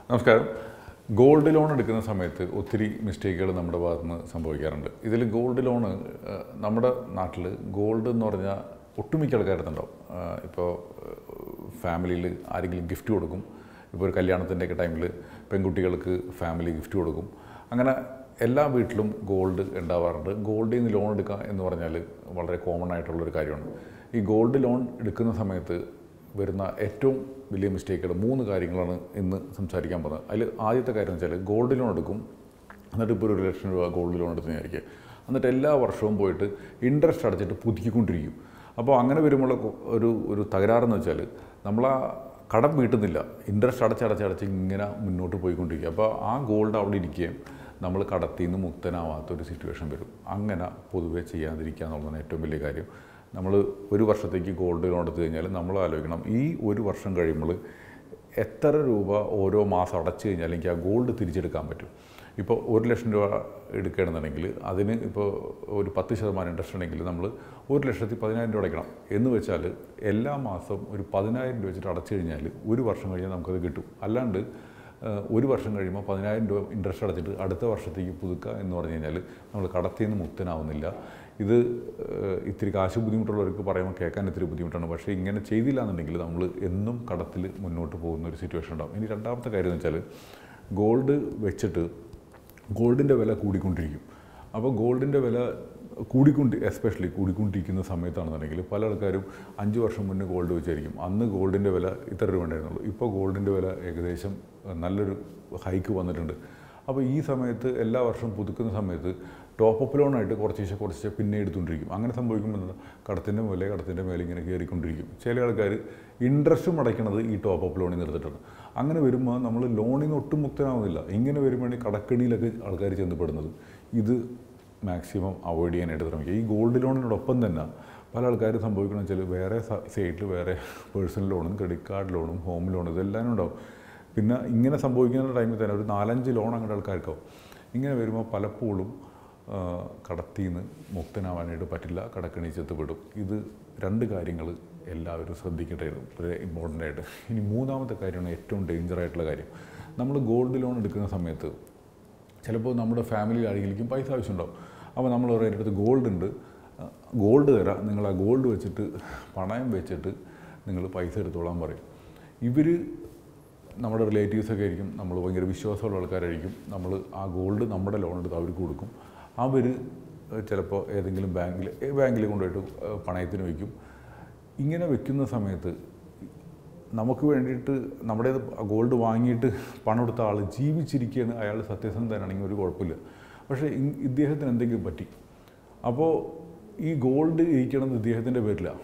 നമസ്കാരം gold loan എടുക്കുന്ന സമയത്ത് ഒത്തിരി മിസ്റ്റേക്കുകൾ നമ്മുടെ ഭാഗത്ത് നിന്ന് സംഭവിക്കാറുണ്ട് ഇതിൽ ഗോൾഡ് ലോൺ നമ്മുടെ നാട്ടിൽ ഗോൾഡ് എന്ന് പറഞ്ഞാൽ ഒട്ടുമിക്ക ആൾക്കാരുണ്ടാവും ഇപ്പോൾ ഫാമിലിയിൽ ആരെങ്കിലും ഗിഫ്റ്റ് കൊടുക്കും ഇപ്പോൾ ഒരു കല്യാണത്തിൻ്റെയൊക്കെ ടൈമിൽ പെൺകുട്ടികൾക്ക് ഫാമിലി ഗിഫ്റ്റ് കൊടുക്കും അങ്ങനെ എല്ലാ വീട്ടിലും ഗോൾഡ് ഉണ്ടാവാറുണ്ട് ഗോൾഡിൽ നിന്ന് ലോൺ എടുക്കുക എന്ന് പറഞ്ഞാൽ വളരെ കോമൺ ആയിട്ടുള്ളൊരു കാര്യമാണ് ഈ ഗോൾഡ് ലോൺ എടുക്കുന്ന സമയത്ത് വരുന്ന ഏറ്റവും വലിയ മിസ്റ്റേക്കുകൾ മൂന്ന് കാര്യങ്ങളാണ് ഇന്ന് സംസാരിക്കാൻ പോകുന്നത് അതിൽ ആദ്യത്തെ കാര്യം എന്ന് വെച്ചാൽ ഗോൾഡ് ലോൺ എടുക്കും എന്നിട്ട് ഇപ്പോൾ ഒരു ലക്ഷം രൂപ ഗോൾഡ് ലോൺ എടുത്ത് വിചാരിക്കുക എന്നിട്ട് എല്ലാ വർഷവും പോയിട്ട് ഇൻട്രസ്റ്റ് അടച്ചിട്ട് പുതുക്കിക്കൊണ്ടിരിക്കും അപ്പോൾ അങ്ങനെ വരുമ്പോൾ ഒരു ഒരു തകരാറെന്ന് വെച്ചാൽ നമ്മൾ ആ കടം വീട്ടുന്നില്ല ഇൻട്രസ്റ്റ് അടച്ചടച്ചടച്ച് ഇങ്ങനെ മുന്നോട്ട് പോയിക്കൊണ്ടിരിക്കുക അപ്പോൾ ആ ഗോൾഡ് അവിടെ ഇരിക്കുകയും നമ്മൾ കടത്തിൽ നിന്ന് മുക്തനാവാത്തൊരു സിറ്റുവേഷൻ വരും അങ്ങനെ പൊതുവേ ചെയ്യാതിരിക്കുക എന്നുള്ളതാണ് ഏറ്റവും വലിയ കാര്യം നമ്മൾ ഒരു വർഷത്തേക്ക് ഗോൾഡ് ലോൺ എടുത്തു കഴിഞ്ഞാൽ നമ്മൾ ആലോചിക്കണം ഈ ഒരു വർഷം കഴിയുമ്പോൾ എത്ര രൂപ ഓരോ മാസം അടച്ചു കഴിഞ്ഞാൽ എനിക്ക് ആ ഗോൾഡ് തിരിച്ചെടുക്കാൻ പറ്റും ഇപ്പോൾ ഒരു ലക്ഷം രൂപ എടുക്കുകയാണെന്നുണ്ടെങ്കിൽ അതിന് ഇപ്പോൾ ഒരു പത്ത് ശതമാനം ഇൻട്രസ്റ്റ് ഉണ്ടെങ്കിൽ നമ്മൾ ഒരു ലക്ഷത്തി പതിനായിരം രൂപ അടയ്ക്കണം എന്ന് വെച്ചാൽ എല്ലാ മാസവും ഒരു പതിനായിരം രൂപ വെച്ചിട്ട് അടച്ചു കഴിഞ്ഞാൽ ഒരു വർഷം കഴിഞ്ഞാൽ നമുക്കത് കിട്ടും അല്ലാണ്ട് ഏഹ്, ഒരു വർഷം കഴിയുമ്പോൾ പതിനായിരം രൂപ ഇൻട്രസ്റ്റ് അടച്ചിട്ട് അടുത്ത വർഷത്തേക്ക് പുതുക്കുക എന്ന് പറഞ്ഞു കഴിഞ്ഞാൽ നമ്മൾ കടത്തിൽ നിന്ന് മുക്തനാവുന്നില്ല ഇത് ഏഹ്, ഇത്തിരി കാശ് ബുദ്ധിമുട്ടുള്ളവർക്ക് പറയുമ്പോൾ കേൾക്കാൻ ഇത്തിരി ബുദ്ധിമുട്ടാണ് പക്ഷേ ഇങ്ങനെ ചെയ്തില്ല എന്നുണ്ടെങ്കിൽ നമ്മൾ എന്നും കടത്തിൽ മുന്നോട്ട് പോകുന്ന ഒരു സിറ്റുവേഷൻ ഉണ്ടാവും ഇനി രണ്ടാമത്തെ കാര്യം എന്ന് വെച്ചാൽ ഗോൾഡ് വെച്ചിട്ട് ഗോൾഡിൻ്റെ വില കൂടിക്കൊണ്ടിരിക്കും അപ്പോൾ ഗോൾഡിൻ്റെ വില കൂടിക്കൊണ്ട് എസ്പെഷ്യലി കൂടിക്കൊണ്ടിരിക്കുന്ന സമയത്താണെന്നുണ്ടെങ്കിൽ പല ആൾക്കാരും അഞ്ച് വർഷം മുന്നേ ഗോൾഡ് വെച്ചായിരിക്കും അന്ന് ഗോൾഡിൻ്റെ വില ഇത്ര രൂപ ഉണ്ടായിരുന്നുള്ളൂ ഇപ്പോൾ ഗോൾഡിൻ്റെ വില ഏകദേശം നല്ലൊരു ഹൈക്ക് വന്നിട്ടുണ്ട് അപ്പോൾ ഈ സമയത്ത് എല്ലാ വർഷവും പുതുക്കുന്ന സമയത്ത് ടോപ്പ് അപ്പ് ലോണായിട്ട് കുറച്ചേശ്ശെ കുറച്ചേശ്ശെ പിന്നെ എടുത്തുകൊണ്ടിരിക്കും അങ്ങനെ സംഭവിക്കുമ്പോൾ എന്താ കടത്തിൻ്റെ മേലെ കടത്തിൻ്റെ മേലെ ഇങ്ങനെ കയറിക്കൊണ്ടിരിക്കും ചില ആൾക്കാർ ഇൻട്രസ്റ്റും അടയ്ക്കണത് ഈ ടോപ്പ് അപ്പ് ലോണിൽ നിർത്തിയിട്ടാണ് അങ്ങനെ വരുമ്പോൾ നമ്മൾ ലോണിൽ നിന്ന് ഒട്ടും മുക്തനാവുന്നില്ല ഇങ്ങനെ വരുമ്പോഴാണ് ഈ കടക്കണിയിലൊക്കെ ആൾക്കാർ ചെന്നപ്പെടുന്നത് ഇത് മാക്സിമം അവോയ്ഡ് ചെയ്യാനായിട്ട് ശ്രമിക്കുക ഈ ഗോൾഡ് ലോണിനോടൊപ്പം തന്നെ പല ആൾക്കാരും സംഭവിക്കണമെന്ന് വെച്ചാൽ വേറെ സൈറ്റിൽ വേറെ പേഴ്സണൽ ലോണും ക്രെഡിറ്റ് കാർഡ് ലോണും ഹോം ലോണും ഇതെല്ലാം ഉണ്ടാവും പിന്നെ ഇങ്ങനെ സംഭവിക്കുന്ന ടൈമിൽ തന്നെ ഒരു നാലഞ്ച് ലോൺ അങ്ങനെ ആൾക്കാർക്കാവും ഇങ്ങനെ വരുമ്പോൾ പലപ്പോഴും ആ, കടത്തിൽ നിന്ന് മുക്തനാവാനായിട്ട് പറ്റില്ല കടക്കണി ചെത്തുപെടും ഇത് രണ്ട് കാര്യങ്ങൾ എല്ലാവരും ശ്രദ്ധിക്കട്ടെ ഇത് വളരെ ഇമ്പോർട്ടൻ്റ് ആയിട്ട് ഇനി മൂന്നാമത്തെ കാര്യമാണ് ഏറ്റവും ഡേഞ്ചർ ആയിട്ടുള്ള കാര്യം നമ്മൾ ഗോൾഡ് ലോൺ എടുക്കുന്ന സമയത്ത് ചിലപ്പോൾ നമ്മുടെ ഫാമിലി ആരെങ്കിലും പൈസ ആവശ്യമുണ്ടാവും അപ്പോൾ നമ്മൾ പറയും എൻ്റെ അടുത്ത് ഗോൾഡ് ഉണ്ട് ഗോൾഡ് തരാം നിങ്ങൾ ആ ഗോൾഡ് വെച്ചിട്ട് പണയം വെച്ചിട്ട് നിങ്ങൾ പൈസ എടുത്തോളാൻ പറയും ഇവർ നമ്മുടെ റിലേറ്റീവ്സൊക്കെ ആയിരിക്കും നമ്മൾ ഭയങ്കര വിശ്വാസമുള്ള ആൾക്കാരായിരിക്കും നമ്മൾ ആ ഗോൾഡ് നമ്മുടെ ലോൺ എടുത്ത് അവർക്ക് കൊടുക്കും അവർ ചിലപ്പോൾ ഏതെങ്കിലും ബാങ്കിൽ ബാങ്കിൽ കൊണ്ടുപോയിട്ട് ഏഹ്, പണയത്തിന് വയ്ക്കും ഇങ്ങനെ വെക്കുന്ന സമയത്ത് നമുക്ക് വേണ്ടിയിട്ട് നമ്മുടെ ഗോൾഡ് വാങ്ങിയിട്ട് പണം എടുത്ത ആൾ ജീവിച്ചിരിക്കുകയാണ് അയാൾ സത്യസന്ധനാണെങ്കിൽ ഒരു കുഴപ്പമില്ല പക്ഷേ ഇ- ഇദ്ദേഹത്തിന് എന്തെങ്കിലും പറ്റി അപ്പോൾ ഈ ഗോൾഡ് ഇരിക്കണത് ഇദ്ദേഹത്തിൻ്റെ പേരിലാണ്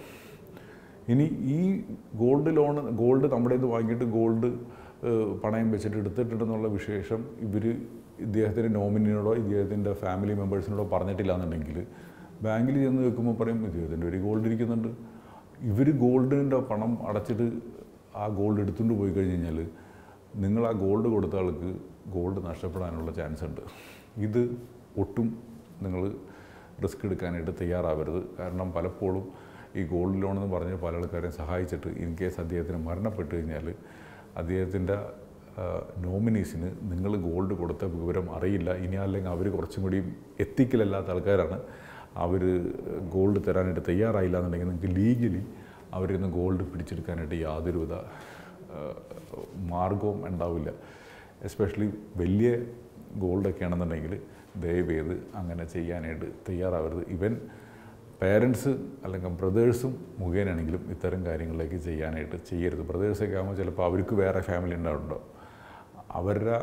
ഇനി ഈ ഗോൾഡ് ലോൺ ഗോൾഡ് നമ്മുടെ ഇത് വാങ്ങിയിട്ട് ഗോൾഡ് ഏഹ്, പണയം വെച്ചിട്ട് എടുത്തിട്ടുണ്ടെന്നുള്ള വിശേഷം ഇവർ ഇദ്ദേഹത്തിൻ്റെ നോമിനിയോടോ ഇദ്ദേഹത്തിൻ്റെ ഫാമിലി മെമ്പേഴ്സിനോടോ പറഞ്ഞിട്ടില്ല എന്നുണ്ടെങ്കിൽ ബാങ്കിൽ ചെന്ന് വെക്കുമ്പോൾ പറയും ഇദ്ദേഹത്തിൻ്റെ ഒരു ഗോൾഡ് ഇരിക്കുന്നുണ്ട് ഇവർ ഗോൾഡിൻ്റെ പണം അടച്ചിട്ട് ആ ഗോൾഡ് എടുത്തുകൊണ്ട് പോയി കഴിഞ്ഞ് കഴിഞ്ഞാൽ നിങ്ങൾ ആ ഗോൾഡ് കൊടുത്ത ആൾക്ക് ഗോൾഡ് നഷ്ടപ്പെടാനുള്ള ചാൻസ് ഉണ്ട് ഇത് ഒട്ടും നിങ്ങൾ റിസ്ക് എടുക്കാനായിട്ട് തയ്യാറാവരുത് കാരണം പലപ്പോഴും ഈ ഗോൾഡ് ലോൺ എന്ന് പറഞ്ഞ് പല ആൾക്കാരെയും സഹായിച്ചിട്ട് ഇൻ കേസ് അദ്ദേഹത്തിന് മരണപ്പെട്ട് കഴിഞ്ഞാൽ അദ്ദേഹത്തിൻ്റെ നോമിനീസിന് നിങ്ങൾ ഗോൾഡ് കൊടുത്ത വിവരം അറിയില്ല ഇനി അല്ലെങ്കിൽ അവർ കുറച്ചും കൂടി എത്തിക്കലല്ലാത്ത ആൾക്കാരാണ് അവർ ഗോൾഡ് തരാനായിട്ട് തയ്യാറായില്ല എന്നുണ്ടെങ്കിൽ നിങ്ങൾക്ക് ലീഗലി അവരിൽ നിന്ന് ഗോൾഡ് പിടിച്ചെടുക്കാനായിട്ട് യാതൊരുവിധ ആ, മാർഗവും ഉണ്ടാവില്ല എസ്പെഷ്യലി വലിയ ഗോൾഡൊക്കെ ആണെന്നുണ്ടെങ്കിൽ ദയവേത് അങ്ങനെ ചെയ്യാനായിട്ട് തയ്യാറാവരുത് ഇവൻ പേരൻസ് അല്ലെങ്കിൽ ബ്രദേഴ്സും മുഖേനയാണെങ്കിലും ഇത്തരം കാര്യങ്ങളിലേക്ക് ചെയ്യാനായിട്ട് ചെയ്യരുത് ബ്രദേഴ്സൊക്കെ ആകുമ്പോൾ ചിലപ്പോൾ അവർക്ക് വേറെ ഫാമിലി ഉണ്ടാവുന്നുണ്ടോ അവരുടെ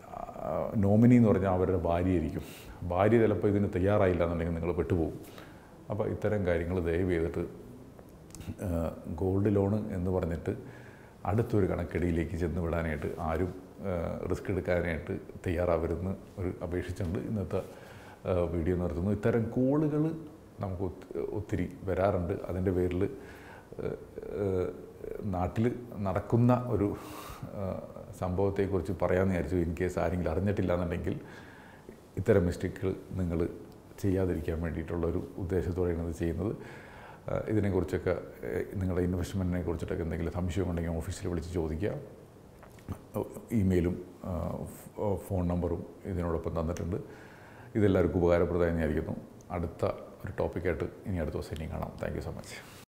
നോമിനി എന്ന് പറഞ്ഞാൽ അവരുടെ ഭാര്യയായിരിക്കും ഭാര്യ ചിലപ്പോൾ ഇതിന് തയ്യാറായില്ല എന്നുണ്ടെങ്കിൽ നിങ്ങൾ പെട്ടുപോകും അപ്പോൾ ഇത്തരം കാര്യങ്ങൾ ദയവ് ചെയ്തിട്ട് ഗോൾഡ് ലോൺ എന്ന് പറഞ്ഞിട്ട് അടുത്തൊരു കണക്കടിയിലേക്ക് ചെന്ന് വിടാനായിട്ട് ആരും റിസ്ക് എടുക്കാനായിട്ട് തയ്യാറാവരുന്ന് ഒരു അപേക്ഷിച്ചുകൊണ്ട് ഇന്നത്തെ ആ, വീഡിയോ നിർത്തുന്നു ഇത്തരം കോളുകൾ നമുക്ക് ഒത്തി- ഒത്തിരി വരാറുണ്ട് അതിൻ്റെ പേരിൽ നാട്ടിൽ നടക്കുന്ന ഒരു ആ, സംഭവത്തെക്കുറിച്ച് പറയാമെന്ന് വിചാരിച്ചു ഇൻ കേസ് ആരെങ്കിലും അറിഞ്ഞിട്ടില്ല എന്നുണ്ടെങ്കിൽ ഇത്തരം മിസ്റ്റേക്കുകൾ നിങ്ങൾ ചെയ്യാതിരിക്കാൻ വേണ്ടിയിട്ടുള്ള ഒരു ഉദ്ദേശത്തോടെയാണ് ഇത് ചെയ്യുന്നത് ആ, ഇതിനെക്കുറിച്ചൊക്കെ ഏഹ്, നിങ്ങളുടെ ഇൻവെസ്റ്റ്മെൻറ്റിനെ കുറിച്ചിട്ടൊക്കെ എന്തെങ്കിലും സംശയം ഉണ്ടെങ്കിൽ ഓഫീസിൽ വിളിച്ച് ചോദിക്കുക ഇമെയിലും ആ, ഫ്- ഫോൺ നമ്പറും ഇതിനോടൊപ്പം തന്നിട്ടുണ്ട് ഇതെല്ലാവർക്കും ഉപകാരപ്രദമായി വിചാരിക്കുന്നു അടുത്ത ഒരു ടോപ്പിക്കായിട്ട് ഇനി അടുത്ത ദിവസം ഇനി കാണാം താങ്ക് യു സോ മച്ച്